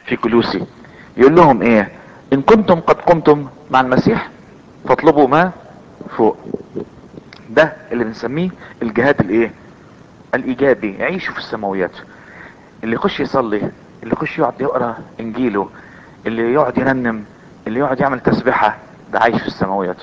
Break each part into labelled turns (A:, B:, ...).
A: في كلوسي يقول لهم ايه ان كنتم قد قمتم مع المسيح فاطلبوا ما فوق ده اللي بنسميه الجهاد الايه الايجابي يعيشوا في السماويات اللي يخش يصلي اللي يخش يقعد يقرا انجيله اللي يقعد يرنم اللي يقعد يعمل تسبيحه ده عايش في السماويات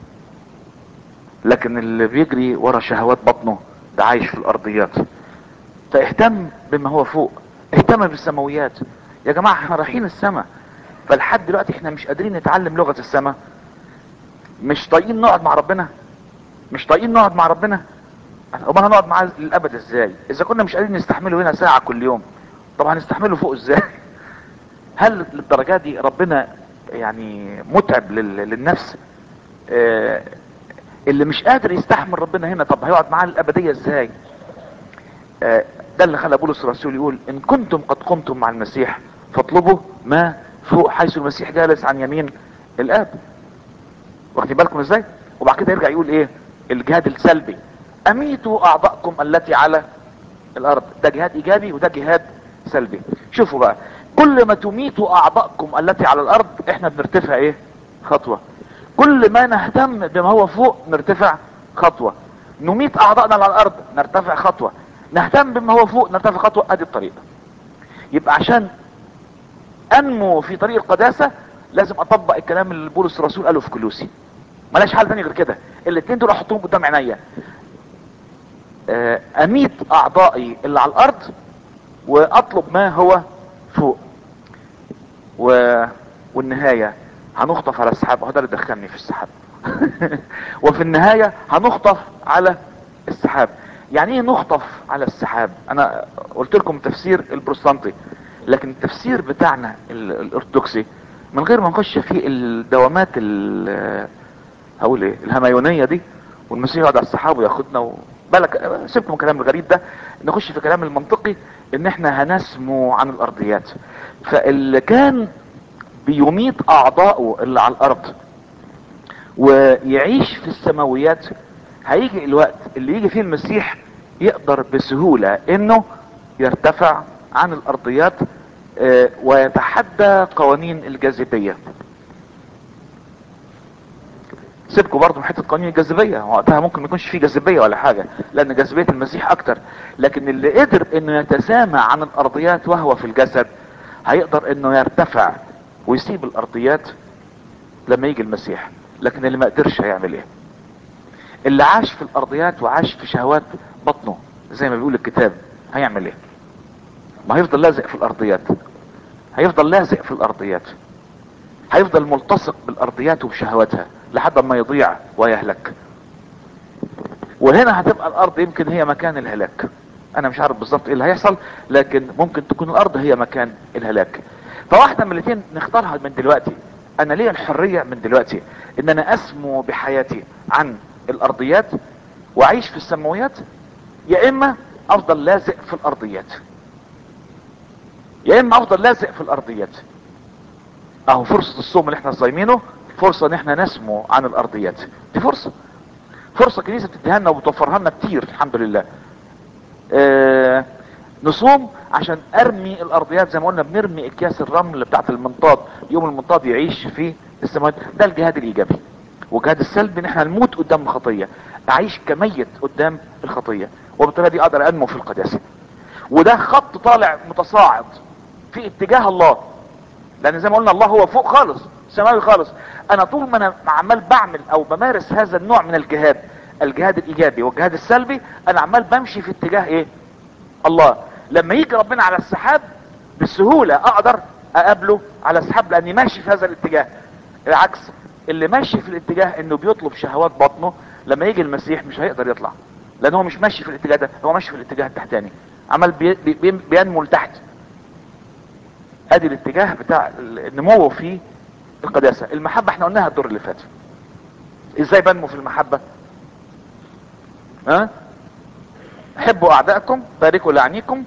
A: لكن اللي بيجري ورا شهوات بطنه ده عايش في الارضيات فاهتم بما هو فوق اهتم بالسماويات يا جماعه احنا رايحين السماء فلحد دلوقتي احنا مش قادرين نتعلم لغه السماء مش طايقين نقعد مع ربنا مش طايقين نقعد مع ربنا امال هنقعد معاه للابد ازاي اذا كنا مش قادرين نستحمله هنا ساعه كل يوم طب هنستحمله فوق ازاي هل للدرجه دي ربنا يعني متعب لل- للنفس آه، اللي مش قادر يستحمل ربنا هنا طب هيقعد معاه الابديه ازاي آه، ده اللي خلى بولس الرسول يقول ان كنتم قد قمتم مع المسيح فاطلبوا ما فوق حيث المسيح جالس عن يمين الاب واخدين بالكم ازاي وبعد كده يرجع يقول ايه الجهاد السلبي اميتوا اعضاءكم التي على الارض ده جهاد ايجابي وده جهاد سلبي شوفوا بقى كل ما تميتوا اعضاءكم التي على الارض احنا بنرتفع ايه خطوة كل ما نهتم بما هو فوق نرتفع خطوة نميت اعضائنا على الارض نرتفع خطوة نهتم بما هو فوق نرتفع خطوة ادي الطريقة يبقى عشان انمو في طريق القداسة لازم اطبق الكلام اللي بولس الرسول قاله في كلوسي ملاش حل تاني غير كده الاثنين دول احطهم قدام عينيا آه، اميت اعضائي اللي على الارض واطلب ما هو فوق و... والنهاية هنخطف على السحاب وهذا اللي دخلني في السحاب وفي النهاية هنخطف على السحاب يعني ايه نخطف على السحاب انا قلت لكم تفسير البروستانتي لكن التفسير بتاعنا ال- الارثوذكسي من غير ما نخش في الدوامات ال- هقول ايه الهميونية دي والمسيح يقعد على السحاب وياخدنا و... بالك سيبكم من الكلام الغريب ده نخش في كلام المنطقي ان احنا هنسمو عن الارضيات فاللي كان بيميت اعضائه اللي على الارض ويعيش في السماويات هيجي الوقت اللي يجي فيه المسيح يقدر بسهولة انه يرتفع عن الارضيات آه، ويتحدى قوانين الجاذبية سيبكوا برضه من حته قوانين الجاذبيه وقتها ممكن ما يكونش في جاذبيه ولا حاجه لان جاذبيه المسيح اكتر لكن اللي قدر انه يتسامى عن الارضيات وهو في الجسد هيقدر انه يرتفع ويسيب الارضيات لما يجي المسيح لكن اللي ما قدرش هيعمل ايه اللي عاش في الارضيات وعاش في شهوات بطنه زي ما بيقول الكتاب هيعمل ايه ما هيفضل لازق في الارضيات هيفضل لازق في الارضيات هيفضل ملتصق بالارضيات وبشهواتها لحد ما يضيع ويهلك وهنا هتبقى الارض يمكن هي مكان الهلاك انا مش عارف بالظبط ايه اللي هيحصل لكن ممكن تكون الارض هي مكان الهلاك فواحدة من الاثنين نختارها من دلوقتي انا ليا الحرية من دلوقتي ان انا اسمو بحياتي عن الارضيات واعيش في السماويات يا اما افضل لازق في الارضيات يا اما افضل لازق في الارضيات اهو فرصة الصوم اللي احنا صايمينه فرصة ان احنا نسمو عن الارضيات دي فرصة فرصة كنيسة بتديها لنا وبتوفرها لنا كتير الحمد لله اه نصوم عشان ارمي الارضيات زي ما قلنا بنرمي اكياس الرمل بتاعت المنطاد يوم المنطاد يعيش في السماوات ده الجهاد الايجابي والجهاد السلبي ان احنا نموت قدام الخطية اعيش كميت قدام الخطية وبالطريقة دي اقدر انمو في القداسة وده خط طالع متصاعد في اتجاه الله لان زي ما قلنا الله هو فوق خالص سماوي خالص انا طول ما انا عمال بعمل او بمارس هذا النوع من الجهاد الجهاد الايجابي والجهاد السلبي انا عمال بمشي في اتجاه ايه الله لما يجي ربنا على السحاب بسهولة اقدر اقابله على السحاب لاني ماشي في هذا الاتجاه العكس اللي ماشي في الاتجاه انه بيطلب شهوات بطنه لما يجي المسيح مش هيقدر يطلع لان هو مش ماشي في الاتجاه ده هو ماشي في الاتجاه التحتاني عمال بي بي بينمو لتحت ادي الاتجاه بتاع النمو في القداسة المحبة احنا قلناها الدور اللي فات ازاي بنمو في المحبة ها حبوا اعدائكم باركوا لعنيكم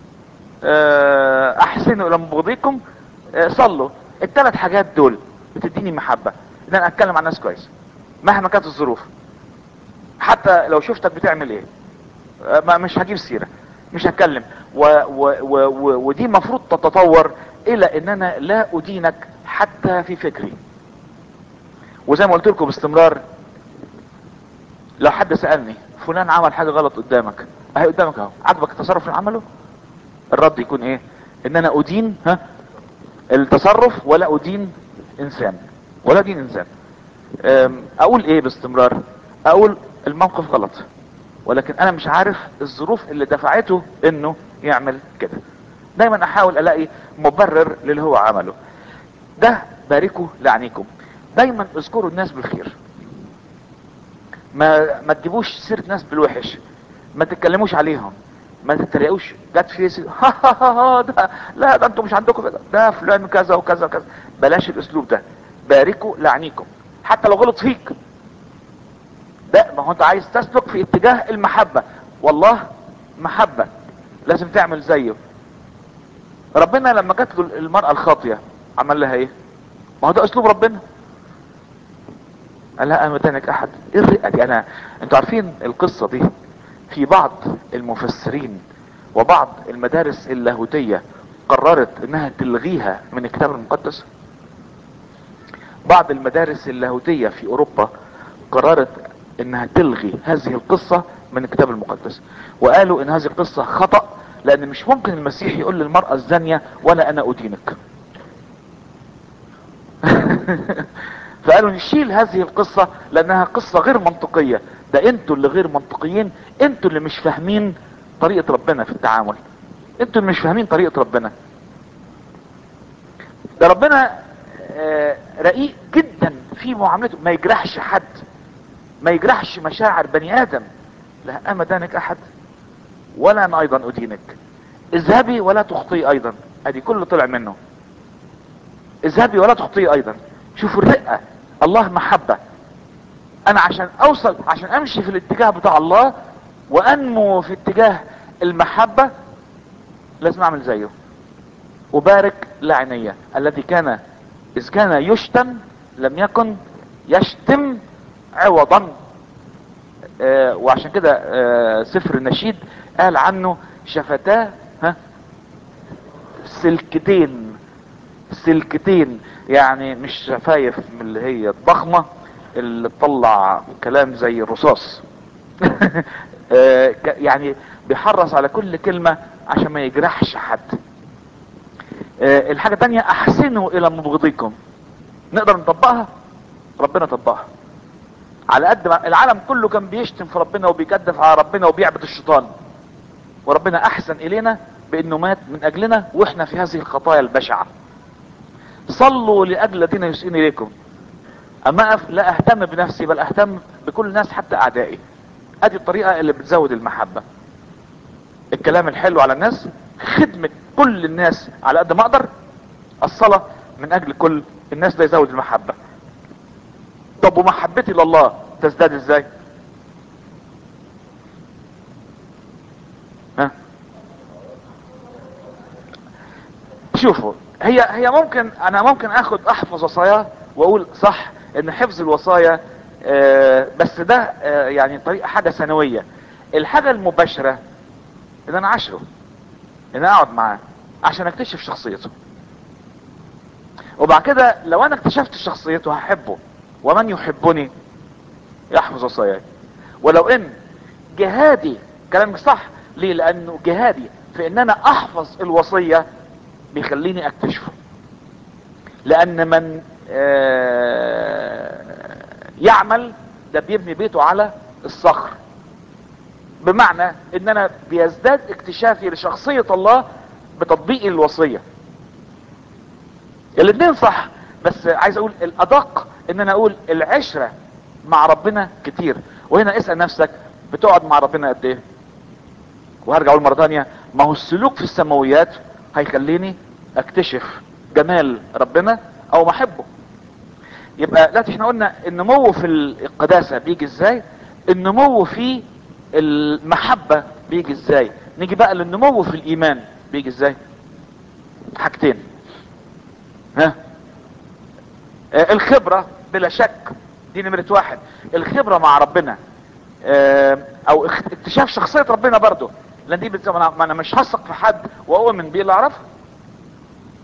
A: اه احسنوا الى مبغضيكم اه صلوا الثلاث حاجات دول بتديني محبة ان انا اتكلم عن الناس كويس مهما كانت الظروف حتى لو شفتك بتعمل ايه اه ما مش هجيب سيرة مش هتكلم و و و و ودي المفروض تتطور الى ان انا لا ادينك حتى في فكري وزي ما قلت لكم باستمرار لو حد سألني فلان عمل حاجة غلط قدامك اهي قدامك اهو عجبك التصرف اللي عمله الرد يكون ايه ان انا ادين ها التصرف ولا ادين انسان ولا ادين انسان أم، اقول ايه باستمرار اقول الموقف غلط ولكن انا مش عارف الظروف اللي دفعته انه يعمل كده دايما احاول الاقي مبرر للي هو عمله ده باركوا لعنيكم دايما اذكروا الناس بالخير ما ما تجيبوش سيره ناس بالوحش ما تتكلموش عليهم ما تتريقوش جت في سي... ها ها ها ها ده لا ده انتوا مش عندكم كده ده فلان كذا وكذا وكذا بلاش الاسلوب ده باركوا لعنيكم حتى لو غلط فيك ده ما هو انت عايز تسلك في اتجاه المحبة والله محبة لازم تعمل زيه ربنا لما جات له المرأة الخاطية عمل لها ايه ما هو ده اسلوب ربنا قال لها امتنك احد ايه الرئة دي انا انتوا عارفين القصة دي في بعض المفسرين وبعض المدارس اللاهوتية قررت انها تلغيها من الكتاب المقدس بعض المدارس اللاهوتية في اوروبا قررت انها تلغي هذه القصة من الكتاب المقدس وقالوا ان هذه القصة خطأ لان مش ممكن المسيح يقول للمرأة الزانية ولا انا ادينك فقالوا نشيل هذه القصة لانها قصة غير منطقية ده انتوا اللي غير منطقيين انتوا اللي مش فاهمين طريقة ربنا في التعامل انتوا اللي مش فاهمين طريقة ربنا ده ربنا آه، رقيق جدا في معاملته ما يجرحش حد ما يجرحش مشاعر بني ادم لا اما دانك احد ولا انا ايضا ادينك اذهبي ولا تخطئي ايضا ادي كل اللي طلع منه اذهبي ولا تخطئي ايضا شوفوا الرقة الله محبة انا عشان اوصل عشان امشي في الاتجاه بتاع الله وانمو في اتجاه المحبة لازم اعمل زيه وبارك لعنية الذي كان اذ كان يشتم لم يكن يشتم عوضا آه وعشان كده آه سفر النشيد قال عنه شفتاه ها سلكتين سلكتين يعني مش شفايف من اللي هي الضخمة اللي تطلع كلام زي الرصاص آه ك- يعني بيحرص على كل كلمة عشان ما يجرحش حد آه الحاجة تانية احسنوا الى مبغضيكم نقدر نطبقها ربنا طبقها على قد ما العالم كله كان بيشتم في ربنا وبيكدف على ربنا وبيعبد الشيطان وربنا احسن الينا بانه مات من اجلنا واحنا في هذه الخطايا البشعة صلوا لاجل الذين يسئون اليكم اما أف لا اهتم بنفسي بل اهتم بكل الناس حتى اعدائي ادي الطريقة اللي بتزود المحبة الكلام الحلو على الناس خدمة كل الناس على قد ما اقدر الصلاة من اجل كل الناس ده يزود المحبة طب ومحبتي لله تزداد ازاي ها شوفوا هي هي ممكن انا ممكن اخد احفظ وصايا واقول صح ان حفظ الوصايا آه بس ده آه يعني طريقة حاجة ثانوية الحاجة المباشرة ان انا عاشره ان انا اقعد معاه عشان اكتشف شخصيته وبعد كده لو انا اكتشفت شخصيته هحبه ومن يحبني يحفظ وصاياي ولو ان جهادي كلامك صح ليه لانه جهادي في ان انا احفظ الوصية بيخليني اكتشفه لان من آه، يعمل ده بيبني بيته على الصخر بمعنى ان انا بيزداد اكتشافي لشخصية الله بتطبيق الوصية الاثنين صح بس عايز اقول الادق ان انا اقول العشرة مع ربنا كتير وهنا اسأل نفسك بتقعد مع ربنا قد ايه وهرجع اقول مرة تانية ما هو السلوك في السماويات هيخليني اكتشف جمال ربنا او محبه يبقى دلوقتي احنا قلنا النمو في القداسة بيجي ازاي النمو في المحبة بيجي ازاي نيجي بقى للنمو في الايمان بيجي ازاي حاجتين ها آه، الخبرة بلا شك دي نمرة واحد الخبرة مع ربنا آه، او اخ- اكتشاف شخصية ربنا برضو لان دي بتسمى ما انا مش هثق في حد واؤمن بيه اللي اعرفه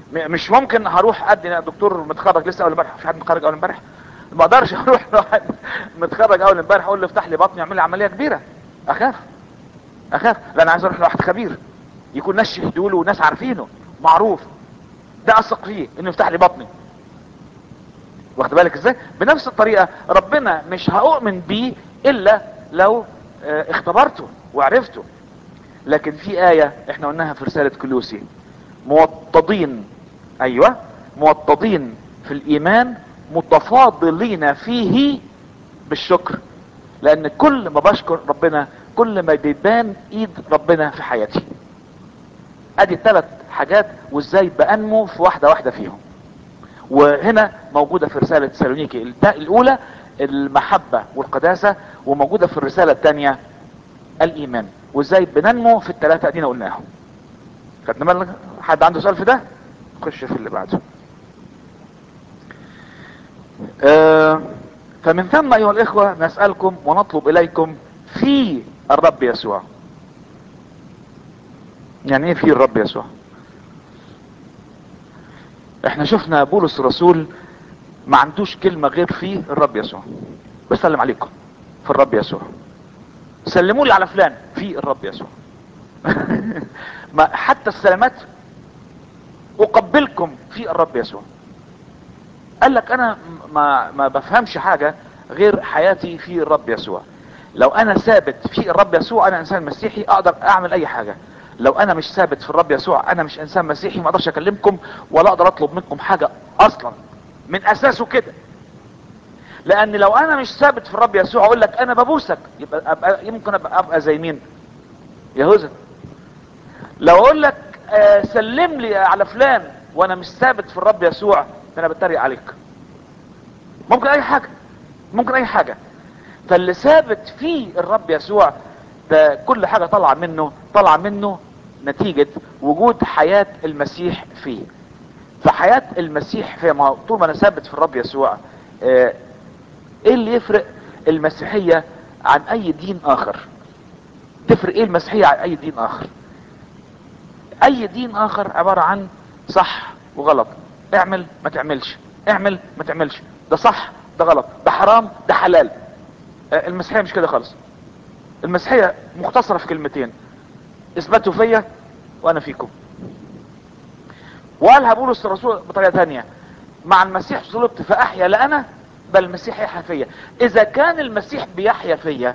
A: م- مش ممكن هروح ادي أنا دكتور متخرج لسه اول امبارح في حد متخرج اول امبارح ما اقدرش اروح لواحد متخرج اول امبارح اقول له افتح لي بطني اعمل لي عمليه كبيره اخاف اخاف لان عايز اروح لواحد خبير يكون ناس شهدوا له وناس عارفينه معروف ده اثق فيه انه يفتح لي بطني واخد بالك ازاي بنفس الطريقه ربنا مش هؤمن بيه الا لو آه، اختبرته وعرفته لكن في آية احنا قلناها في رسالة كلوسي موطدين ايوه موطدين في الايمان متفاضلين فيه بالشكر لان كل ما بشكر ربنا كل ما بيبان ايد ربنا في حياتي ادي الثلاث حاجات وازاي بانمو في واحدة واحدة فيهم وهنا موجودة في رسالة سالونيكي الت- الاولى المحبة والقداسة وموجودة في الرسالة الثانية الايمان وازاي بننمو في الثلاثة ادينا قلناهم خدنا بالك حد عنده سؤال في ده خش في اللي بعده آه فمن ثم ايها الاخوة نسألكم ونطلب اليكم في الرب يسوع يعني ايه في الرب يسوع احنا شفنا بولس الرسول ما عندوش كلمة غير في الرب يسوع بسلم عليكم في الرب يسوع سلموا لي على فلان في الرب يسوع ما حتى السلامات اقبلكم في الرب يسوع قال لك انا ما ما بفهمش حاجة غير حياتي في الرب يسوع لو انا ثابت في الرب يسوع انا انسان مسيحي اقدر اعمل اي حاجة لو انا مش ثابت في الرب يسوع انا مش انسان مسيحي ما اقدرش اكلمكم ولا اقدر اطلب منكم حاجة اصلا من اساسه كده لان لو انا مش ثابت في الرب يسوع اقول لك انا ببوسك يبقى أبقى يمكن ابقى, أبقى زي مين يهوذا لو اقول لك آه سلم لي على فلان وانا مش ثابت في الرب يسوع ده انا بتريق عليك ممكن اي حاجة ممكن اي حاجة فاللي ثابت في الرب يسوع ده كل حاجة طالعة منه طالعة منه نتيجة وجود حياة المسيح فيه فحياة المسيح فيه ما هو طول ما انا ثابت في الرب يسوع آه ايه اللي يفرق المسيحية عن اي دين اخر تفرق ايه المسيحية عن اي دين اخر اي دين اخر عبارة عن صح وغلط اعمل ما تعملش اعمل ما تعملش ده صح ده غلط ده حرام ده حلال آه، المسيحية مش كده خالص المسيحية مختصرة في كلمتين اثبتوا فيا وانا فيكم وقالها بولس الرسول بطريقة تانية مع المسيح صلبت فاحيا لا انا بل المسيح يحيا فيا اذا كان المسيح بيحيا فيا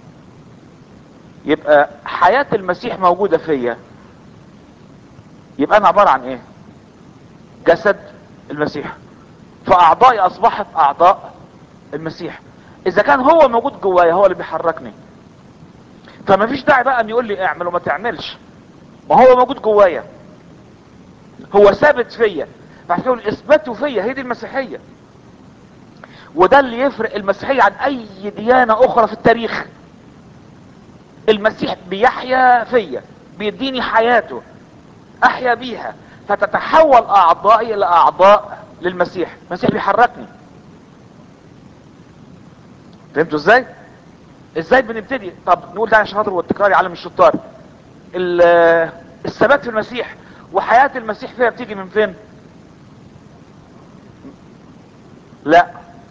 A: يبقى حياة المسيح موجودة فيا يبقى انا عبارة عن ايه جسد المسيح فاعضائي اصبحت اعضاء المسيح اذا كان هو موجود جوايا هو اللي بيحركني فما فيش داعي بقى ان يقول لي اعمل وما تعملش ما هو موجود جوايا هو ثابت فيا فعشان يقول اثبتوا فيا هي دي المسيحيه وده اللي يفرق المسيحيه عن اي ديانه اخرى في التاريخ المسيح بيحيا فيا بيديني حياته احيا بيها فتتحول اعضائي الى اعضاء للمسيح المسيح بيحركني فهمتوا ازاي ازاي بنبتدي طب نقول ده عشان خاطر والتكرار يعلم الشطار ال- الثبات في المسيح وحياة المسيح فيها بتيجي من فين لا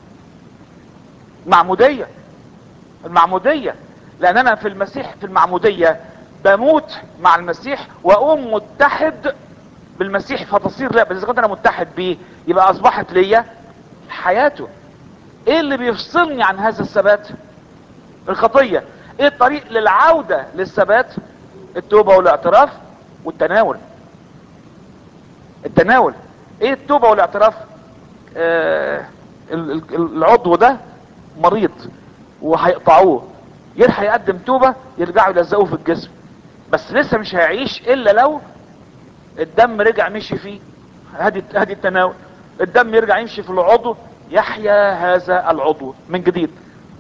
A: معمودية المعمودية لان انا في المسيح في المعمودية بموت مع المسيح واقوم متحد بالمسيح فتصير لا بس اذا كنت انا متحد بيه يبقى اصبحت ليا حياته ايه اللي بيفصلني عن هذا الثبات الخطية ايه الطريق للعودة للثبات التوبة والاعتراف والتناول التناول ايه التوبة والاعتراف آه ال- ال- العضو ده مريض وهيقطعوه يلحق يقدم توبة يرجعوا يلزقوه في الجسم بس لسه مش هيعيش الا لو الدم رجع مشي فيه هدي هدي التناول الدم يرجع يمشي في العضو يحيا هذا العضو من جديد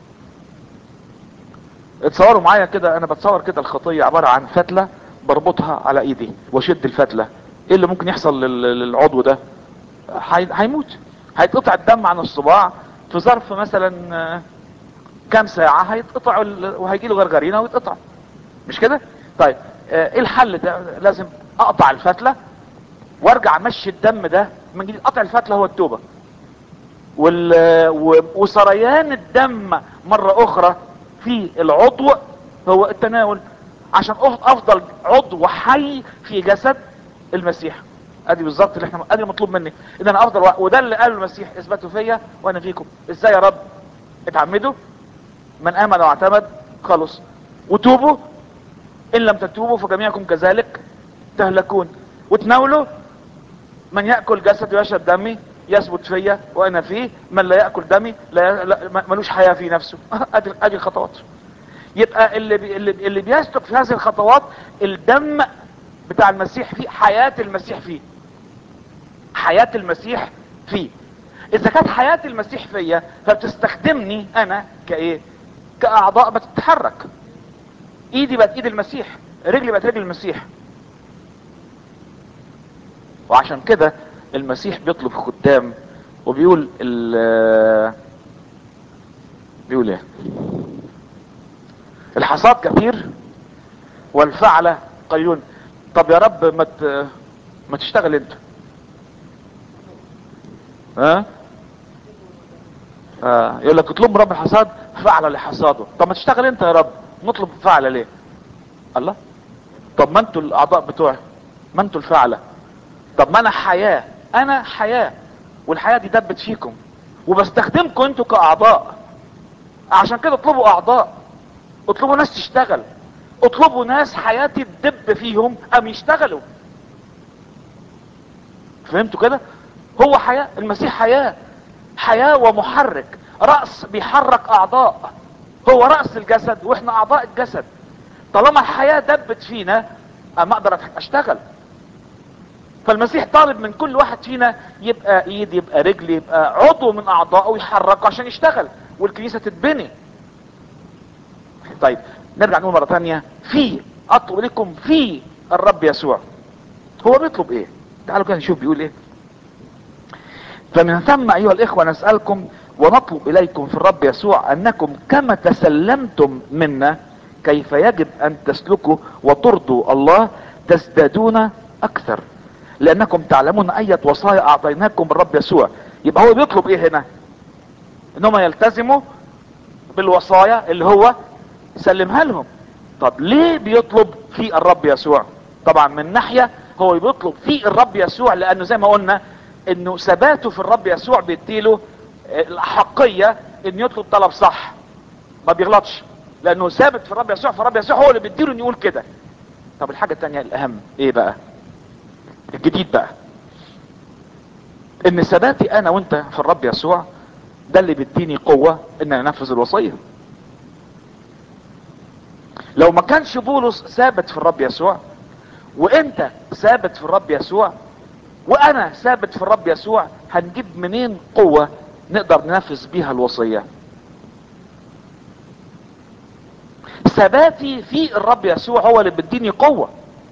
A: اتصوروا معايا كده انا بتصور كده الخطية عبارة عن فتلة بربطها على ايدي واشد الفتلة ايه اللي ممكن يحصل لل- للعضو ده هي- هيموت هيتقطع الدم عن الصباع في ظرف مثلا آه، كام ساعة هيتقطع ال- وهيجي له غرغرينة ويتقطع مش كده طيب آه، ايه الحل ده لازم اقطع الفتلة وارجع امشي الدم ده من جديد قطع الفتله هو التوبه وال... و- وسريان الدم مرة اخرى في العضو هو التناول عشان أف- افضل عضو حي في جسد المسيح ادي بالظبط اللي احنا ادي مطلوب مني ان انا افضل وا- وده اللي قاله المسيح اثبتوا فيا وانا فيكم ازاي يا رب اتعمدوا من امن واعتمد خلص وتوبوا ان لم تتوبوا فجميعكم كذلك تهلكون وتناولوا من ياكل جسدي ويشرب دمي يثبت فيا وانا فيه من لا ياكل دمي لا, لا ما- ملوش حياه في نفسه ادي ادي الخطوات يبقى اللي بي اللي, اللي بيسلك في هذه الخطوات الدم بتاع المسيح فيه حياه المسيح فيه حياه المسيح فيه اذا كانت حياه المسيح فيا فبتستخدمني انا كايه كاعضاء بتتحرك ايدي بقت ايد المسيح رجلي بقت رجل المسيح وعشان كده المسيح بيطلب خدام وبيقول ال بيقول ايه الحصاد كثير والفعلة قليلون طب يا رب ما ت- ما تشتغل انت ها آه. يقول لك اطلب من رب الحصاد فعل لحصاده طب ما تشتغل انت يا رب نطلب فعل ليه الله طب ما انتوا الاعضاء بتوعي ما انتوا الفعله طب ما انا حياة انا حياة والحياة دي دبت فيكم وبستخدمكم انتوا كاعضاء عشان كده اطلبوا اعضاء اطلبوا ناس تشتغل اطلبوا ناس حياتي تدب فيهم ام يشتغلوا فهمتوا كده هو حياة المسيح حياة حياة ومحرك رأس بيحرك اعضاء هو رأس الجسد واحنا اعضاء الجسد طالما الحياة دبت فينا اما اقدر اشتغل فالمسيح طالب من كل واحد فينا يبقى ايد يبقى رجل يبقى عضو من اعضائه يحركه عشان يشتغل والكنيسة تتبني طيب نرجع نقول مرة تانية في اطلب لكم في الرب يسوع هو بيطلب ايه تعالوا كده نشوف بيقول ايه فمن ثم ايها الاخوة نسألكم ونطلب اليكم في الرب يسوع انكم كما تسلمتم منا كيف يجب ان تسلكوا وترضوا الله تزدادون اكثر لانكم تعلمون اية وصايا اعطيناكم الرب يسوع يبقى هو بيطلب ايه هنا انهم يلتزموا بالوصايا اللي هو سلمها لهم طب ليه بيطلب في الرب يسوع طبعا من ناحية هو بيطلب في الرب يسوع لانه زي ما قلنا انه ثباته في الرب يسوع بيديله الاحقية ان يطلب طلب صح ما بيغلطش لانه ثابت في الرب يسوع فالرب يسوع هو اللي بيديله انه يقول كده طب الحاجة التانية الاهم ايه بقى الجديد بقى ان ثباتي انا وانت في الرب يسوع ده اللي بيديني قوة ان انفذ الوصية لو ما كانش بولس ثابت في الرب يسوع وانت ثابت في الرب يسوع وانا ثابت في الرب يسوع هنجيب منين قوة نقدر ننفذ بيها الوصية ثباتي في الرب يسوع هو اللي بيديني قوة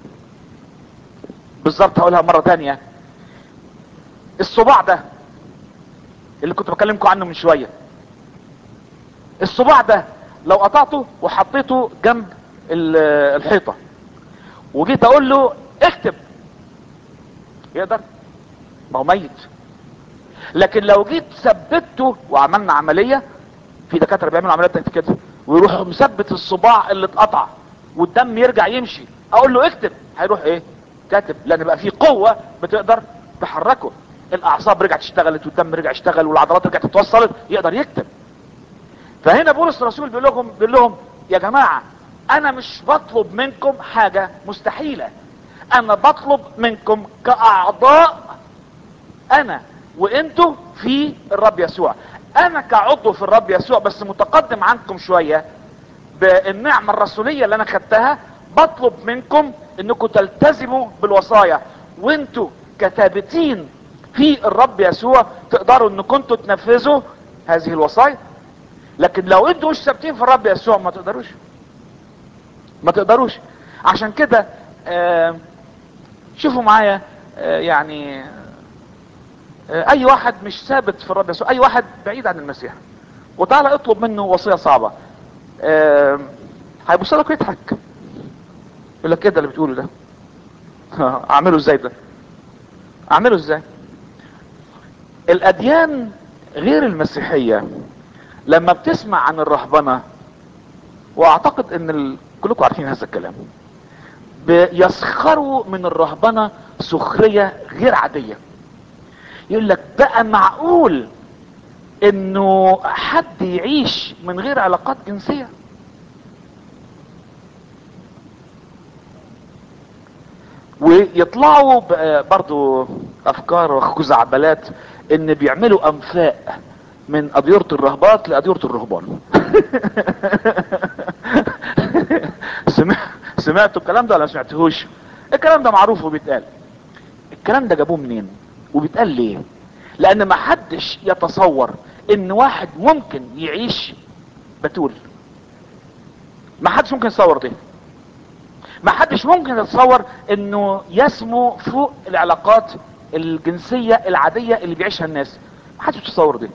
A: بالظبط هقولها مرة تانية الصباع ده اللي كنت بكلمكم عنه من شوية الصباع ده لو قطعته وحطيته جنب ال- الحيطة وجيت اقول له اكتب يقدر ما هو ميت لكن لو جيت ثبته وعملنا عملية في دكاترة بيعملوا عمليات تحت كده ويروحوا مثبت الصباع اللي اتقطع والدم يرجع يمشي اقول له اكتب هيروح ايه كاتب لان بقى في قوة بتقدر تحركه الاعصاب رجعت اشتغلت والدم رجع اشتغل والعضلات رجعت اتوصلت يقدر يكتب فهنا بولس الرسول بيقول لهم بيقول لهم يا جماعة انا مش بطلب منكم حاجة مستحيلة انا بطلب منكم كاعضاء انا وانتوا في الرب يسوع انا كعضو في الرب يسوع بس متقدم عنكم شوية بالنعمة الرسولية اللي انا خدتها بطلب منكم انكم تلتزموا بالوصايا وانتوا كثابتين في الرب يسوع تقدروا انكم انتوا تنفذوا هذه الوصايا لكن لو انتوا مش ثابتين في الرب يسوع ما تقدروش ما تقدروش عشان كده آه شوفوا معايا آه يعني آه اي واحد مش ثابت في الرب يسوع اي واحد بعيد عن المسيح وتعالى اطلب منه وصية صعبة آه هيبص لك ويضحك يقول لك ايه ده اللي بتقوله ده اعمله ازاي ده اعمله ازاي الاديان غير المسيحية لما بتسمع عن الرهبنة واعتقد ان ال... كلكم عارفين هذا الكلام بيسخروا من الرهبنة سخرية غير عادية يقول لك بقى معقول انه حد يعيش من غير علاقات جنسية ويطلعوا برضو افكار وخزعبلات ان بيعملوا انفاق من اديرة الرهبات لاديرة الرهبان سمع سمعتوا الكلام ده ولا ما سمعتوهوش الكلام ده معروف وبيتقال الكلام ده جابوه منين وبيتقال ليه لان ما حدش يتصور ان واحد ممكن يعيش بتول ما حدش ممكن يتصور ده ما حدش ممكن يتصور انه يسمو فوق العلاقات الجنسية العادية اللي بيعيشها الناس ما حدش يتصور ده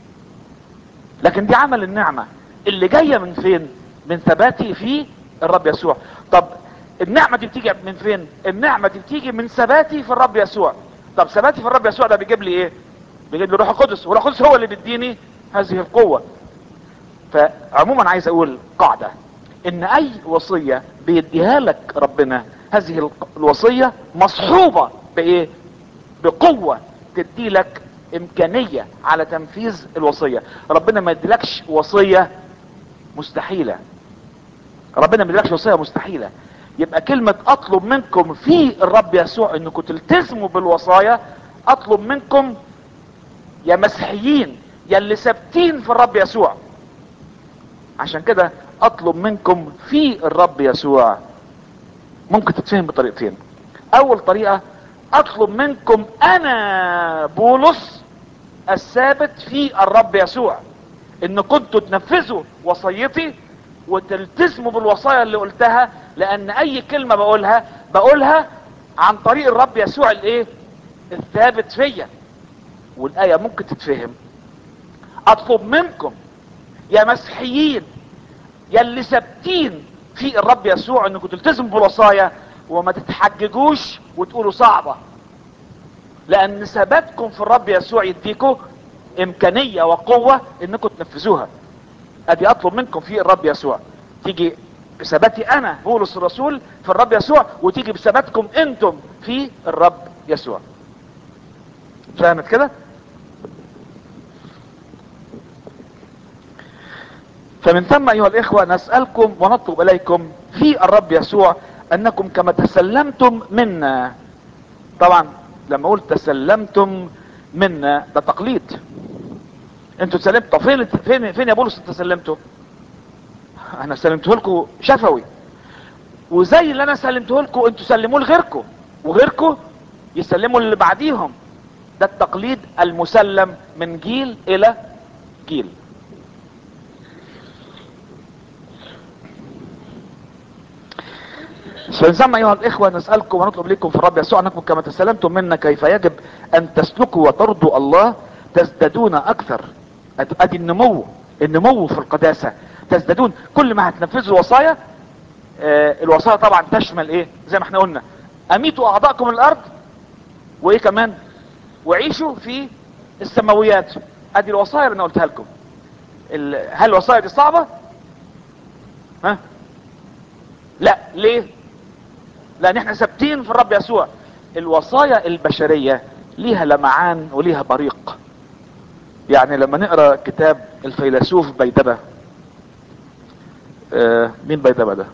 A: لكن دي عمل النعمة اللي جاية من فين من ثباتي في الرب يسوع طب النعمة دي بتيجي من فين النعمة دي بتيجي من ثباتي في الرب يسوع طب ثباتي في الرب يسوع ده بيجيب لي ايه بيجيب لي روح القدس والروح القدس هو اللي بيديني هذه القوة فعموما عايز اقول قاعدة ان اي وصية بيديها لك ربنا هذه الوصية مصحوبة بايه بقوة تدي لك امكانية على تنفيذ الوصية ربنا ما يديلكش وصية مستحيلة ربنا ما يديلكش وصية مستحيلة يبقى كلمة اطلب منكم في الرب يسوع انكم تلتزموا بالوصايا اطلب منكم يا مسيحيين يا اللي ثابتين في الرب يسوع عشان كده اطلب منكم في الرب يسوع ممكن تتفهم بطريقتين اول طريقة اطلب منكم انا بولس الثابت في الرب يسوع ان كنتوا تنفذوا وصيتي وتلتزموا بالوصايا اللي قلتها لان اي كلمة بقولها بقولها عن طريق الرب يسوع الايه الثابت فيا والاية ممكن تتفهم اطلب منكم يا مسيحيين يا اللي ثابتين في الرب يسوع انكم تلتزموا بالوصايا وما تتحججوش وتقولوا صعبة لان ثباتكم في الرب يسوع يديكم امكانية وقوة انكم تنفذوها ادي اطلب منكم في الرب يسوع تيجي بثباتي انا بولس الرسول في الرب يسوع وتيجي بثباتكم انتم في الرب يسوع فهمت كده فمن ثم ايها الاخوة نسألكم ونطلب اليكم في الرب يسوع انكم كما تسلمتم منا طبعا لما قلت تسلمتم منا ده تقليد انتوا تسلمتوا فين فين فين يا بولس انت سلمته انا سلمته لكم شفوي وزي اللي انا سلمته لكم انتوا سلموه لغيركم وغيركم يسلموا اللي بعديهم ده التقليد المسلم من جيل الى جيل فنسمى ايها الاخوة نسألكم ونطلب لكم في الرب يسوع انكم كما تسلمتم منا كيف يجب ان تسلكوا وترضوا الله تزدادون اكثر ادي النمو النمو في القداسة تزدادون كل ما هتنفذوا الوصايا آه الوصايا طبعا تشمل ايه زي ما احنا قلنا اميتوا اعضاءكم الارض وايه كمان وعيشوا في السماويات ادي الوصايا اللي انا قلتها لكم هل الوصايا دي صعبة ها لا ليه لان احنا ثابتين في الرب يسوع الوصايا البشرية ليها لمعان وليها بريق يعني لما نقرأ كتاب الفيلسوف بيدبة آه مين بيدبة ده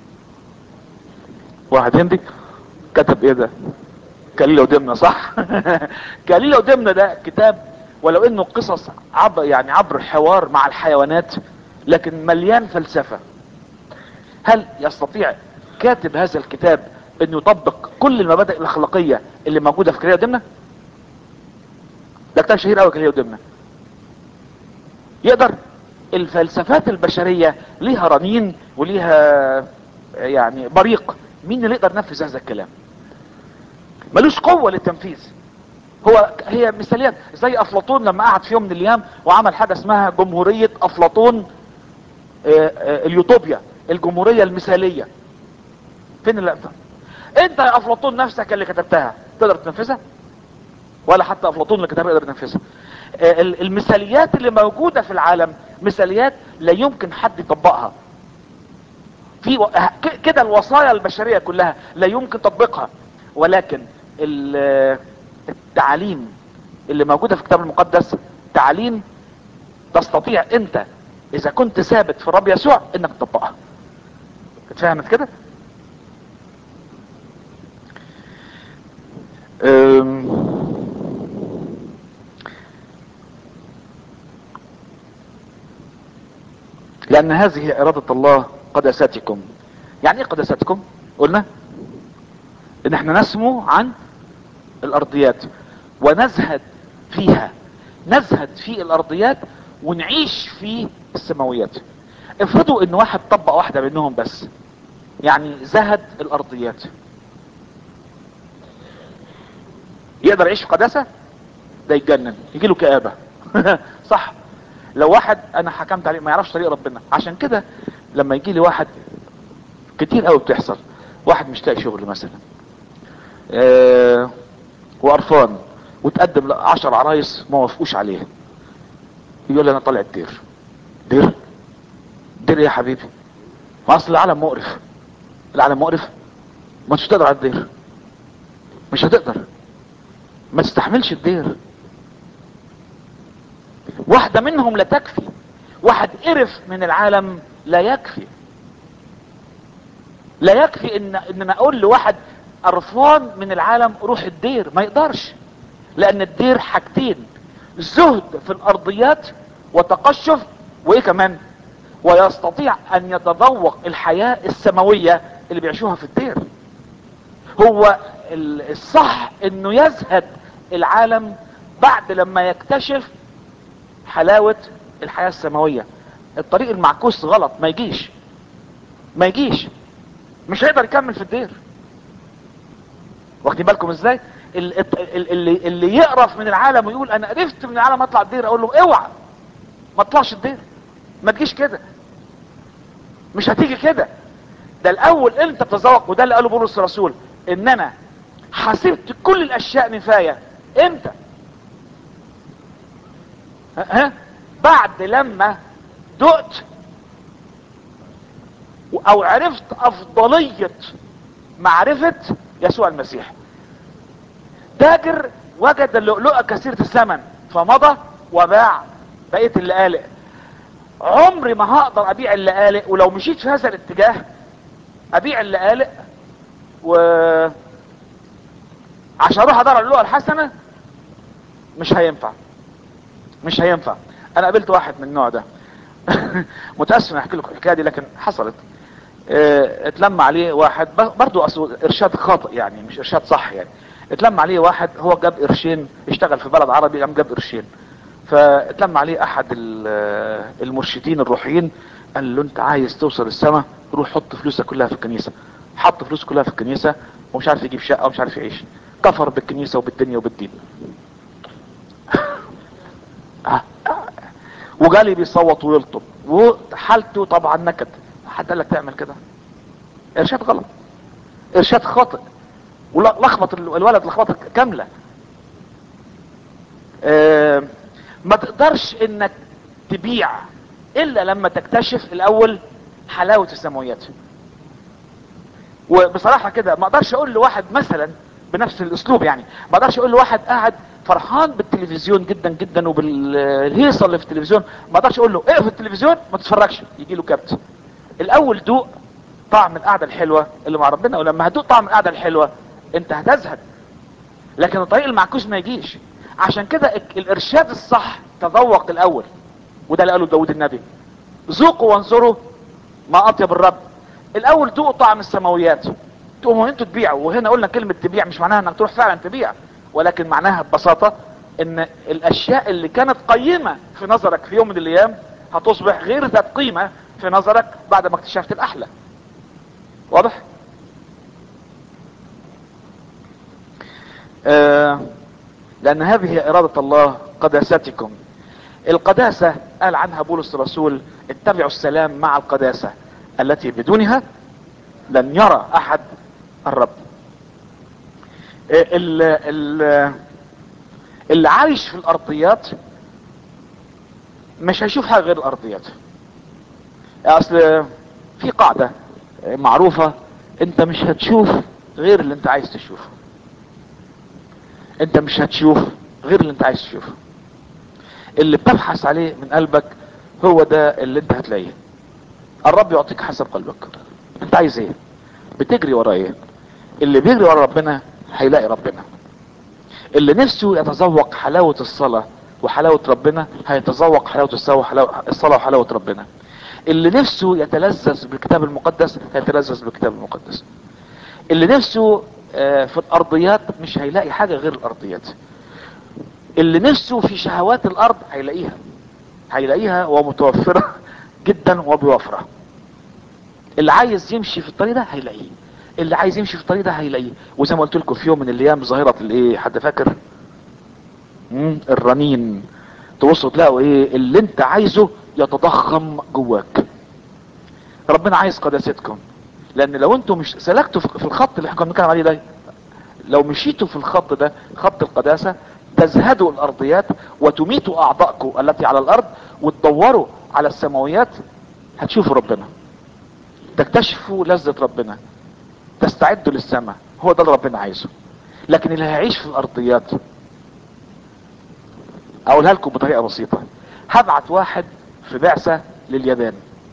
A: واحد هندي كتب ايه ده كليلة ودمنة صح كليلة ودمنة ده كتاب ولو انه قصص عبر يعني عبر حوار مع الحيوانات لكن مليان فلسفة هل يستطيع كاتب هذا الكتاب انه يطبق كل المبادئ الاخلاقية اللي موجودة في كلية ودمنة ده كتاب شهير قوي كلية ودمنة يقدر الفلسفات البشرية ليها رنين وليها يعني بريق مين اللي يقدر ينفذ هذا الكلام ملوش قوة للتنفيذ هو هي مثاليات زي افلاطون لما قعد في يوم من الايام وعمل حاجة اسمها جمهورية افلاطون اليوتوبيا الجمهورية المثالية فين اللي انت انت يا افلاطون نفسك اللي كتبتها تقدر تنفذها ولا حتى افلاطون اللي كتبها يقدر ينفذها آه، ال- المثاليات اللي موجودة في العالم مثاليات لا يمكن حد يطبقها في و- ك- كده الوصايا البشرية كلها لا يمكن تطبيقها ولكن ال- التعاليم اللي موجودة في الكتاب المقدس تعاليم تستطيع انت اذا كنت ثابت في الرب يسوع انك تطبقها اتفهمت كده أم. لان هذه ارادة الله قداستكم يعني ايه قداستكم قلنا ان احنا نسمو عن الارضيات ونزهد فيها نزهد في الارضيات ونعيش في السماويات افرضوا ان واحد طبق واحدة منهم بس يعني زهد الارضيات يقدر يعيش في قداسة ده يتجنن يجي له كآبة صح لو واحد انا حكمت عليه ما يعرفش طريق ربنا عشان كده لما يجي لي واحد كتير قوي بتحصل واحد مش لاقي شغل مثلا آه وقرفان وتقدم لعشر عرايس ما وافقوش عليه يقول لي انا طالع الدير دير دير ايه يا حبيبي ما اصل العالم مقرف العالم مقرف ما مش هتقدر على الدير مش هتقدر ما تستحملش الدير واحدة منهم لا تكفي واحد قرف من العالم لا يكفي لا يكفي ان ان انا اقول لواحد قرفان من العالم روح الدير ما يقدرش لان الدير حاجتين زهد في الارضيات وتقشف وايه كمان ويستطيع ان يتذوق الحياة السماوية اللي بيعيشوها في الدير هو ال- الصح انه يزهد العالم بعد لما يكتشف حلاوة الحياة السماوية الطريق المعكوس غلط ما يجيش ما يجيش مش هيقدر يكمل في الدير واخدين بالكم ازاي ال- ال- اللي, اللي يقرف من العالم ويقول انا قرفت من العالم اطلع الدير اقول له اوعى ما تطلعش الدير ما تجيش كده مش هتيجي كده ده الاول انت تتذوق وده اللي قاله بولس الرسول ان انا حسبت كل الاشياء نفاية امتى ها ها؟ بعد لما دقت او عرفت افضلية معرفة يسوع المسيح تاجر وجد اللؤلؤة كثيرة الثمن فمضى وباع بقية اللقالق عمري ما هقدر ابيع اللقالق ولو مشيت في هذا الاتجاه ابيع اللقالق و عشان اروح ادور على اللغة الحسنة مش هينفع مش هينفع انا قابلت واحد من النوع ده متاسف اني احكي لكم الحكايه دي لكن حصلت اه، اتلم عليه واحد ب- برضو اصل ارشاد خاطئ يعني مش ارشاد صح يعني اتلم عليه واحد هو جاب قرشين اشتغل في بلد عربي قام جاب قرشين فاتلم عليه احد ال- المرشدين الروحيين قال له انت عايز توصل السما روح حط فلوسك كلها في الكنيسه حط فلوسه كلها في الكنيسه ومش عارف يجيب شقه ومش عارف يعيش كفر بالكنيسه وبالدنيا وبالدين آه. وجالي بيصوت ويلطم وحالته طبعا نكد حد قال لك تعمل كده ارشاد غلط ارشاد خاطئ ولخبط الولد لخبطه كامله آه، ما تقدرش انك تبيع الا لما تكتشف الاول حلاوه السماويات وبصراحه كده ما اقدرش اقول لواحد مثلا بنفس الاسلوب يعني ما اقدرش اقول لواحد قاعد فرحان بالتلفزيون جدا جدا وبالهيصه اللي في التلفزيون ما اقدرش اقول له اقفل التلفزيون ما تتفرجش يجي له كبت الاول دوق طعم القعده الحلوه اللي مع ربنا ولما هتدوق طعم القعده الحلوه انت هتزهد لكن الطريق المعكوس ما يجيش عشان كده ال- الارشاد الصح تذوق الاول وده اللي قاله داود النبي ذوقوا وانظروا ما اطيب الرب الاول ذوقوا طعم السماويات تقوموا انتوا تبيعوا وهنا قلنا كلمة تبيع مش معناها انك تروح فعلا تبيع ولكن معناها ببساطة ان الاشياء اللي كانت قيمة في نظرك في يوم من الايام هتصبح غير ذات قيمة في نظرك بعد ما اكتشفت الاحلى واضح آه لان هذه هي ارادة الله قداستكم القداسة قال عنها بولس الرسول اتبعوا السلام مع القداسة التي بدونها لن يرى احد الرب ال ال اللي عايش في الارضيات مش هيشوف حاجه غير الارضيات اصل في قاعده معروفه انت مش هتشوف غير اللي انت عايز تشوفه انت مش هتشوف غير اللي انت عايز تشوفه اللي بتبحث عليه من قلبك هو ده اللي انت هتلاقيه الرب يعطيك حسب قلبك انت عايز ايه بتجري ورا ايه اللي بيجري ورا ربنا هيلاقي ربنا اللي نفسه يتذوق حلاوة الصلاة وحلاوة ربنا هيتذوق حلاوة الصلاة وحلاوة الصلاة وحلاوة ربنا اللي نفسه يتلذذ بالكتاب المقدس هيتلذذ بالكتاب المقدس اللي نفسه آه، في الارضيات مش هيلاقي حاجة غير الارضيات اللي نفسه في شهوات الارض هيلاقيها هيلاقيها ومتوفرة جدا وبوفرة اللي عايز يمشي في الطريق ده هيلاقيه اللي عايز يمشي في الطريق ده هيلاقيه وزي ما قلت لكم في يوم من الايام ظاهرة الايه حد فاكر مم، الرنين تبصوا تلاقوا ايه اللي انت عايزه يتضخم جواك ربنا عايز قداستكم لان لو انتم مش سلكتوا في في الخط اللي احنا كنا بنتكلم عليه ده لو مشيتوا في الخط ده خط القداسة تزهدوا الارضيات وتميتوا اعضائكم التي على الارض وتدوروا على السماويات هتشوفوا ربنا تكتشفوا لذة ربنا تستعدوا للسماء هو ده اللي ربنا عايزه لكن اللي هيعيش في الارضيات اقولها لكم بطريقة بسيطة هبعت واحد في بعثة لليابان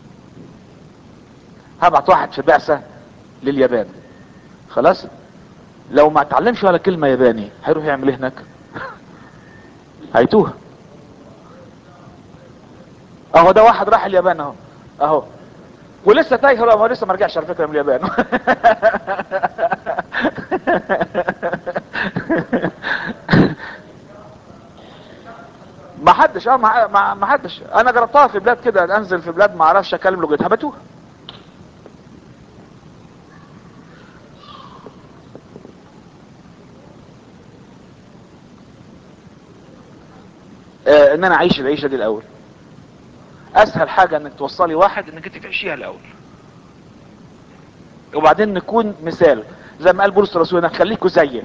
A: هبعت واحد في بعثة لليابان خلاص لو ما اتعلمش ولا كلمة ياباني هيروح يعمل ايه هناك هيتوه اهو ده واحد راح اليابان اهو اهو ولسه تايه هو هو لسه ما رجعش على فكره من اليابان ما حدش اه ما ما- ما حدش انا جربتها في بلاد كده انزل في بلاد ما اعرفش اتكلم لغتها بتوه آه ان انا اعيش العيشه دي الاول اسهل حاجه انك توصلي واحد انك انت تعيشيها الاول وبعدين نكون مثال زي ما قال بولس الرسول انك خليكوا زيي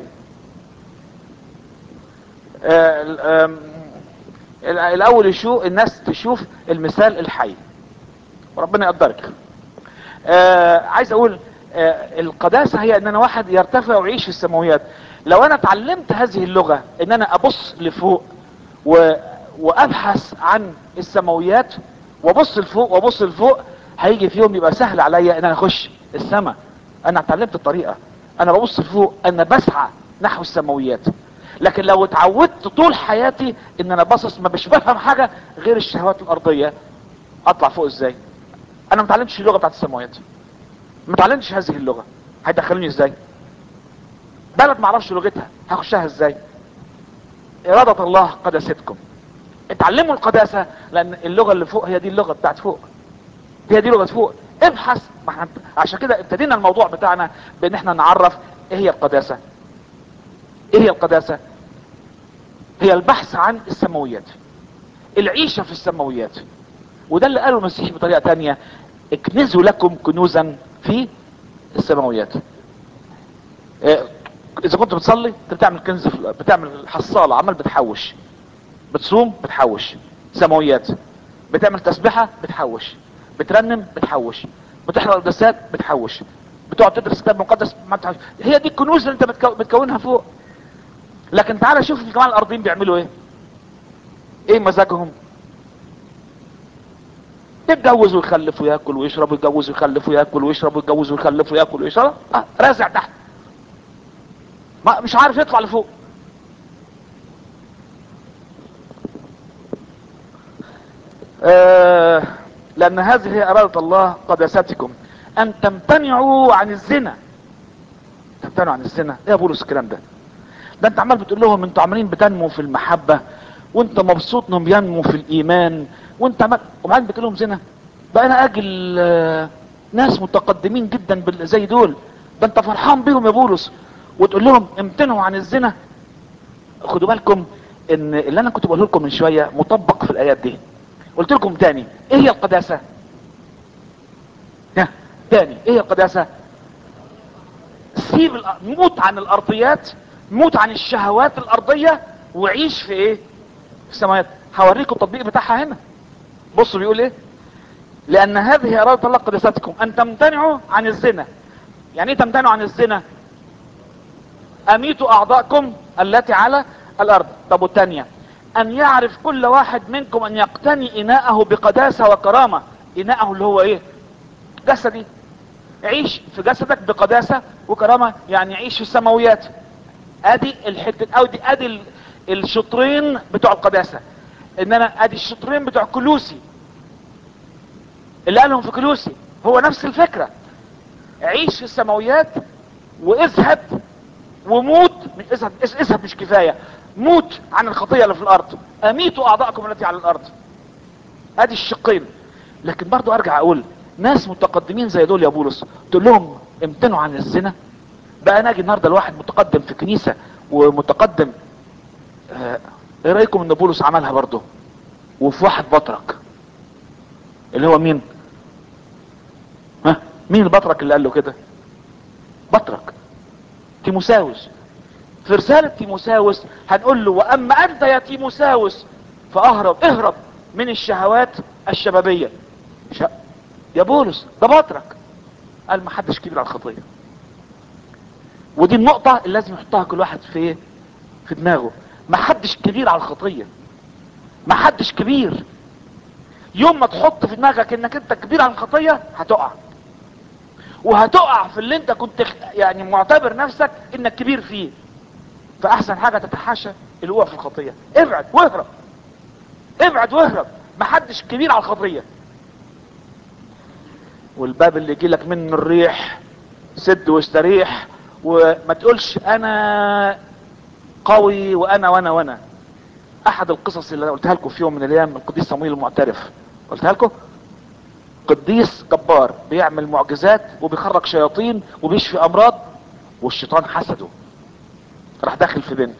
A: آه ال- آم، ال- الاول يشوف الناس تشوف المثال الحي وربنا يقدرك آه عايز اقول آه القداسة هي ان انا واحد يرتفع ويعيش في السماويات لو انا اتعلمت هذه اللغة ان انا ابص لفوق و... وابحث عن السماويات وابص لفوق وابص لفوق هيجي في يوم يبقى سهل عليا ان انا اخش السماء انا اتعلمت الطريقة انا ببص لفوق انا بسعى نحو السماويات لكن لو اتعودت طول حياتي ان انا باصص ما مش بفهم حاجة غير الشهوات الارضية اطلع فوق ازاي انا ما اتعلمتش اللغة بتاعت السماويات ما اتعلمتش هذه اللغة هيدخلوني ازاي بلد ما اعرفش لغتها هخشها ازاي ارادة الله قداستكم اتعلموا القداسة لان اللغة اللي فوق هي دي اللغة بتاعت فوق هي دي لغة فوق ابحث ما احنا عشان كده ابتدينا الموضوع بتاعنا بان احنا نعرف ايه هي القداسة ايه هي القداسة هي البحث عن السماويات العيشة في السماويات وده اللي قاله المسيح بطريقة تانية اكنزوا لكم كنوزا في السماويات اه، اذا كنت بتصلي انت بتعمل كنز في- بتعمل حصالة عمال بتحوش بتصوم بتحوش سماويات بتعمل تسبحة بتحوش بترنم بتحوش بتحضر قداسات بتحوش بتقعد تدرس كتاب مقدس ما بتحوش هي دي الكنوز اللي انت بتكو... بتكونها فوق لكن تعالى شوف الجماعه الارضيين بيعملوا ايه ايه مزاجهم يتجوز ويخلف وياكل ويشرب ويتجوز ويخلف وياكل ويشرب ويتجوز ويخلف وياكل ويشرب اه رازع تحت ما مش عارف يطلع لفوق آه لان هذه هي ارادة الله قداستكم ان تمتنعوا عن الزنا تمتنعوا عن الزنا ايه يا بولس الكلام ده ده انت عمال بتقول لهم انتوا عمالين بتنموا في المحبة وانت مبسوط انهم ينموا في الايمان وانت عمال وبعدين بتقول لهم زنا بقى انا اجل آه، ناس متقدمين جدا بال- زي دول ده انت فرحان بيهم يا بولس وتقول لهم امتنعوا عن الزنا خدوا بالكم ان اللي انا كنت بقوله لكم من شوية مطبق في الايات دي قلت لكم تاني ايه هي القداسة ها تاني ايه هي القداسة سيب الأ- موت عن الارضيات موت عن الشهوات الارضية وعيش في ايه في السماوات هوريكم التطبيق بتاعها هنا بصوا بيقول ايه لان هذه ارادة الله قدستكم ان تمتنعوا عن الزنا يعني ايه تمتنعوا عن الزنا اميتوا اعضاءكم التي على الارض طب والتانية ان يعرف كل واحد منكم ان يقتني اناءه بقداسة وكرامة اناءه اللي هو ايه جسدي عيش في جسدك بقداسة وكرامة يعني عيش في السماويات ادي الحتة او دي ادي ال- الشطرين بتوع القداسة انما ادي الشطرين بتوع كلوسي اللي قالهم في كلوسي هو نفس الفكرة عيش في السماويات واذهب وموت اذهب اذهب مش كفاية موت عن الخطية اللي في الارض اميتوا اعضاءكم التي على الارض ادي الشقين لكن برضو ارجع اقول ناس متقدمين زي دول يا بولس تقول لهم امتنعوا عن الزنا بقى ناجي النهارده الواحد متقدم في كنيسة ومتقدم آه، ايه رايكم ان بولس عملها برضو وفي واحد بطرك اللي هو مين ها مين البطرك اللي قال له كده بطرك تيموساوس في رسالة تيموساوس هنقول له واما انت يا تيموساوس فاهرب اهرب من الشهوات الشبابية ش... يا بولس ده بطرك قال ما حدش كبير على الخطية ودي النقطة اللي لازم يحطها كل واحد في ايه في دماغه ما حدش كبير على الخطية ما حدش كبير يوم ما تحط في دماغك انك انت كبير على الخطية هتقع وهتقع في اللي انت كنت خ- يعني معتبر نفسك انك كبير فيه فاحسن حاجة تتحاشى الوقوع في الخطية ابعد واهرب ابعد واهرب محدش كبير على الخطية والباب اللي يجي لك منه الريح سد واستريح وما تقولش انا قوي وانا وانا وانا احد القصص اللي انا قلتها لكم في يوم من الايام القديس صمويل المعترف قلتها لكم قديس جبار بيعمل معجزات وبيخرج شياطين وبيشفي امراض والشيطان حسده راح داخل في بنت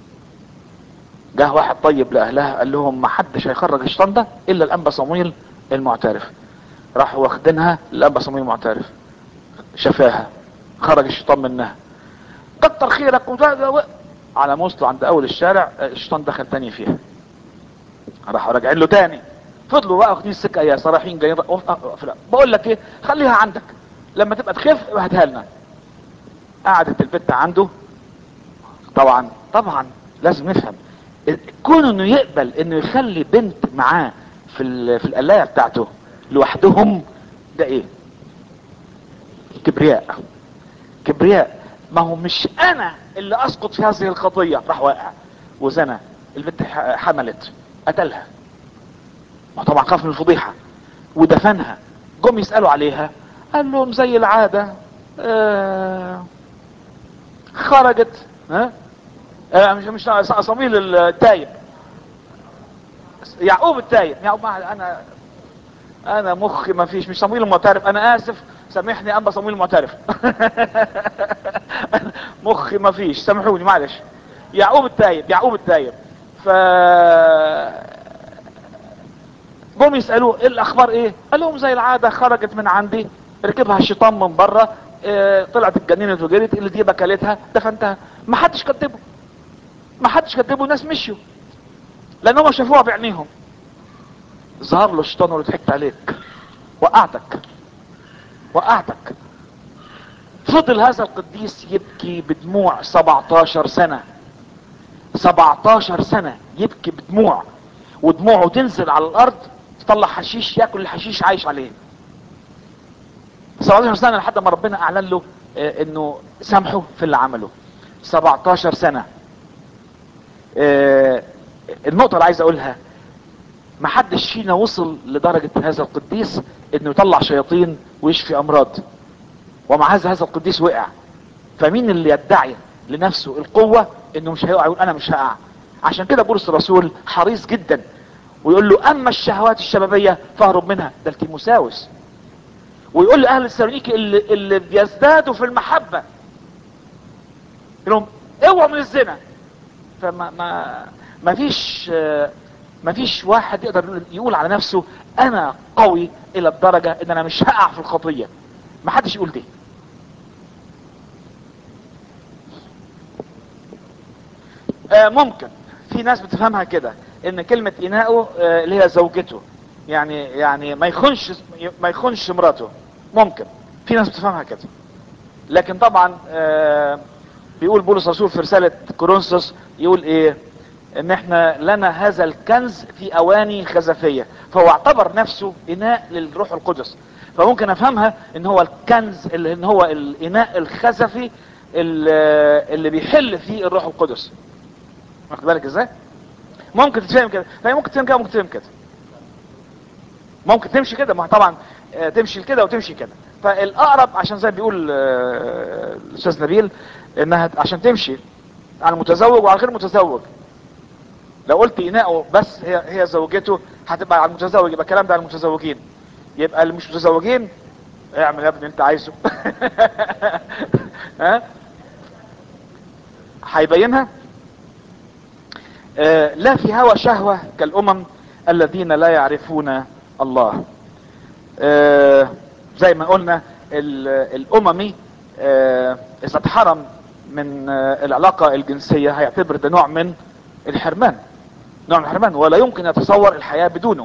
A: جه واحد طيب لاهلها قال لهم ما حدش هيخرج الشيطان ده الا الانبا صمويل المعترف راحوا واخدينها الانبا صمويل المعترف شفاها خرج الشيطان منها كتر خيرك وت- على موسته عند اول الشارع الشيطان دخل تاني فيها راحوا راجعين له تاني فضلوا بقى واخدين السكه يا صراحين جايين أه، أه، لا. بقول لك ايه خليها عندك لما تبقى تخف ابقى هاتها لنا قعدت البت عنده طبعا طبعا لازم نفهم كون انه يقبل انه يخلي بنت معاه في ال- في القلايه بتاعته لوحدهم ده ايه كبرياء كبرياء ما هو مش انا اللي اسقط في هذه الخطيه راح واقع وزنى البنت ح- حملت قتلها ما طبعا خاف من الفضيحه ودفنها جم يسالوا عليها قال لهم زي العاده آه خرجت ها آه مش مش صميل التايب يعقوب التايب يعقوب ما انا انا مخي ما فيش مش صمويل المعترف انا اسف سامحني انبا صمويل المعترف مخي ما فيش سامحوني معلش يعقوب التايب يعقوب التايب ف جم يسالوه ايه الاخبار ايه قال لهم زي العاده خرجت من عندي ركبها الشيطان من بره اه طلعت اتجننت وجريت اللي دي بكلتها دفنتها ما حدش كدبه ما حدش كدبه الناس مشيوا لان هم شافوها بعينيهم ظهر له الشيطان وقال له ضحكت عليك وقعتك وقعتك فضل هذا القديس يبكي بدموع 17 سنة 17 سنة يبكي بدموع ودموعه تنزل على الارض تطلع حشيش ياكل الحشيش عايش عليه 17 سنة لحد ما ربنا اعلن له آه، انه سامحه في اللي عمله 17 سنة آه، النقطة اللي عايز اقولها ما حدش فينا وصل لدرجة هذا القديس انه يطلع شياطين ويشفي امراض ومع هذا هذا القديس وقع فمين اللي يدعي لنفسه القوة انه مش هيقع يقول انا مش هقع عشان كده بولس الرسول حريص جدا ويقول له اما الشهوات الشبابية فاهرب منها ده التيموساوس ويقول لاهل السالونيكي اللي, اللي بيزدادوا في المحبة يقول لهم اوعوا من الزنا فما ما ما فيش آه، ما فيش واحد يقدر يقول على نفسه انا قوي الى الدرجة ان انا مش هقع في الخطية ما حدش يقول دي آه ممكن في ناس بتفهمها كده ان كلمة اناؤه آه، اللي هي زوجته يعني يعني ما يخونش ما يخونش مراته ممكن في ناس بتفهمها كده لكن طبعا آه، بيقول بولس الرسول في رسالة كورنثوس يقول ايه ان احنا لنا هذا الكنز في اواني خزفية فهو اعتبر نفسه اناء للروح القدس فممكن افهمها ان هو الكنز اللي ان هو الاناء الخزفي اللي اللي بيحل فيه الروح القدس واخد بالك ازاي ممكن تتفهم كده فهي ممكن تفهم كده ممكن تفهم كده ممكن تمشي كده ما هو طبعا آه، تمشي كده وتمشي كده فالاقرب عشان زي ما بيقول آه، الاستاذ نبيل انها عشان تمشي على المتزوج وعلى غير متزوج لو قلت اناءه بس هي هي زوجته هتبقى على المتزوج يبقى الكلام ده على المتزوجين يبقى اللي مش متزوجين اعمل يا ابني انت عايزه ها هيبينها آه، لا في هوى شهوة كالامم الذين لا يعرفون الله آه، زي ما قلنا ال- الاممي آه، اذا اتحرم من آه، العلاقة الجنسية هيعتبر ده نوع من الحرمان نوع من الحرمان ولا يمكن يتصور الحياة بدونه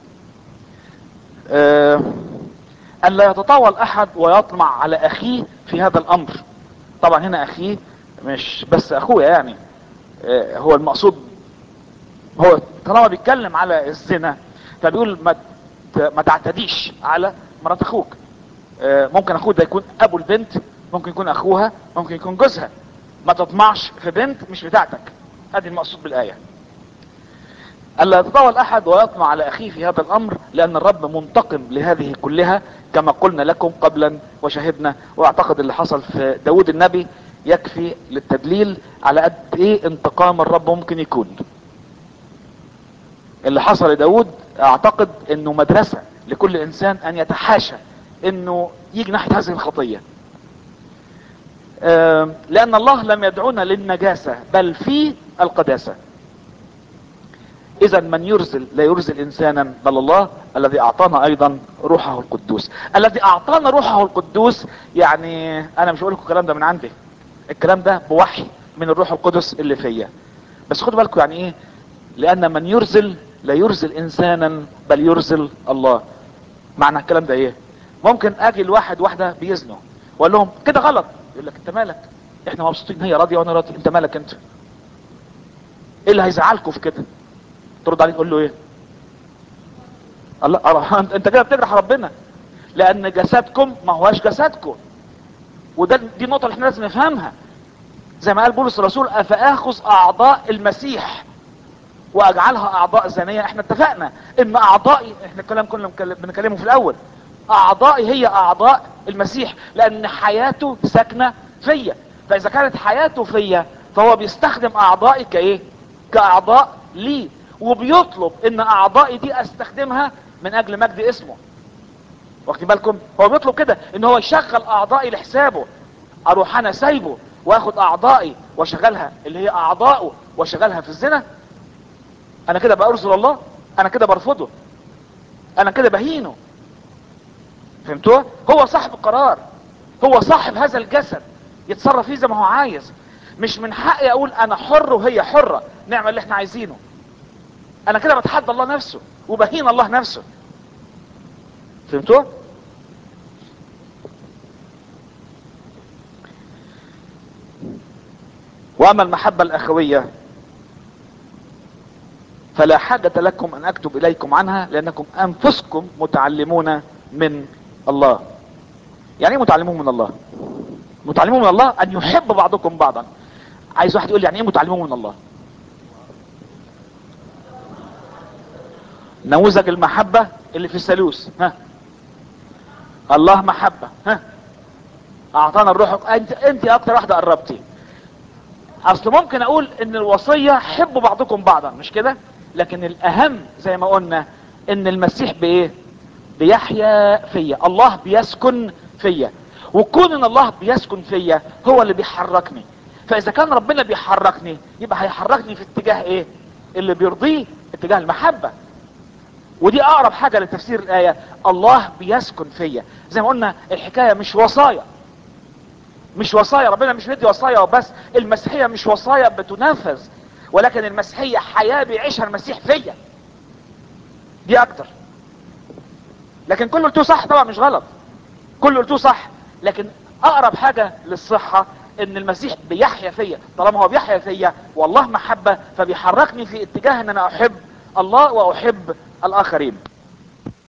A: آه، ان لا يتطاول احد ويطمع على اخيه في هذا الامر طبعا هنا اخيه مش بس اخويا يعني آه، هو المقصود هو طالما بيتكلم على الزنا فبيقول ما ت- ما تعتديش على مرات اخوك آه، ممكن اخوه ده يكون ابو البنت ممكن يكون اخوها ممكن يكون جوزها ما تطمعش في بنت مش بتاعتك ادي المقصود بالايه الا يتطاول احد ويطمع على اخيه في هذا الامر لان الرب منتقم لهذه كلها كما قلنا لكم قبلا وشهدنا واعتقد اللي حصل في داود النبي يكفي للتدليل على قد ايه انتقام الرب ممكن يكون اللي حصل لداود اعتقد انه مدرسة لكل انسان ان يتحاشى انه يجي ناحية هذه الخطية آم، لان الله لم يدعونا للنجاسة بل في القداسة اذا من يرسل لا يرسل انسانا بل الله الذي اعطانا ايضا روحه القدوس الذي اعطانا روحه القدوس يعني انا مش هقول لكم الكلام ده من عندي الكلام ده بوحي من الروح القدس اللي فيا بس خدوا بالكم يعني ايه لان من يرسل لا يرسل انسانا بل يرسل الله معنى الكلام ده ايه ممكن اجي لواحد واحده بيزنوا واقول لهم كده غلط يقول لك انت مالك احنا مبسوطين هي راضيه وانا راضي انت مالك انت ايه اللي هيزعلكم في كده ترد عليه تقول له ايه الله أرى- انت انت كده بتجرح ربنا لان جسدكم ما هواش جسدكم وده دي النقطه اللي احنا لازم نفهمها زي ما قال بولس الرسول افاخذ اعضاء المسيح واجعلها اعضاء زانيه احنا اتفقنا ان اعضائي احنا الكلام كنا بنكلم- بنكلمه في الاول اعضائي هي اعضاء المسيح لان حياته ساكنه فيا فاذا كانت حياته فيا فهو بيستخدم اعضائي كايه كاعضاء ليه وبيطلب ان اعضائي دي استخدمها من اجل مجد اسمه واخدين بالكم هو بيطلب كده ان هو يشغل اعضائي لحسابه اروح انا سايبه واخد اعضائي واشغلها اللي هي اعضائه واشغلها في الزنا انا كده بارسل الله انا كده برفضه انا كده بهينه فهمتوا هو صاحب القرار هو صاحب هذا الجسد يتصرف فيه زي ما هو عايز مش من حقي اقول انا حر وهي حرة نعمل اللي احنا عايزينه انا كده بتحدى الله نفسه وبهين الله نفسه فهمتوا واما المحبة الاخوية فلا حاجة لكم ان اكتب اليكم عنها لانكم انفسكم متعلمون من الله يعني ايه متعلمون من الله متعلمون من الله ان يحب بعضكم بعضا عايز واحد يقول لي يعني ايه متعلمون من الله نموذج المحبة اللي في الثالوث ها الله محبة ها اعطانا الروح انت انت اكتر واحدة قربتي اصل ممكن اقول ان الوصية حبوا بعضكم بعضا مش كده لكن الاهم زي ما قلنا ان المسيح بايه بيحيا فيا الله بيسكن فيا وكون ان الله بيسكن فيا هو اللي بيحركني فاذا كان ربنا بيحركني يبقى هيحركني في اتجاه ايه اللي بيرضيه اتجاه المحبة ودي اقرب حاجة لتفسير الاية الله بيسكن فيا زي ما قلنا الحكاية مش وصايا مش وصايا ربنا مش مدي وصايا وبس المسيحية مش وصايا بتنفذ ولكن المسيحية حياة بيعيشها المسيح فيا دي اكتر لكن كل قلتوه صح طبعا مش غلط كل قلتوه صح لكن اقرب حاجة للصحة ان المسيح بيحيا فيا طالما هو بيحيا فيا والله محبة فبيحركني في اتجاه ان انا احب الله واحب الاخرين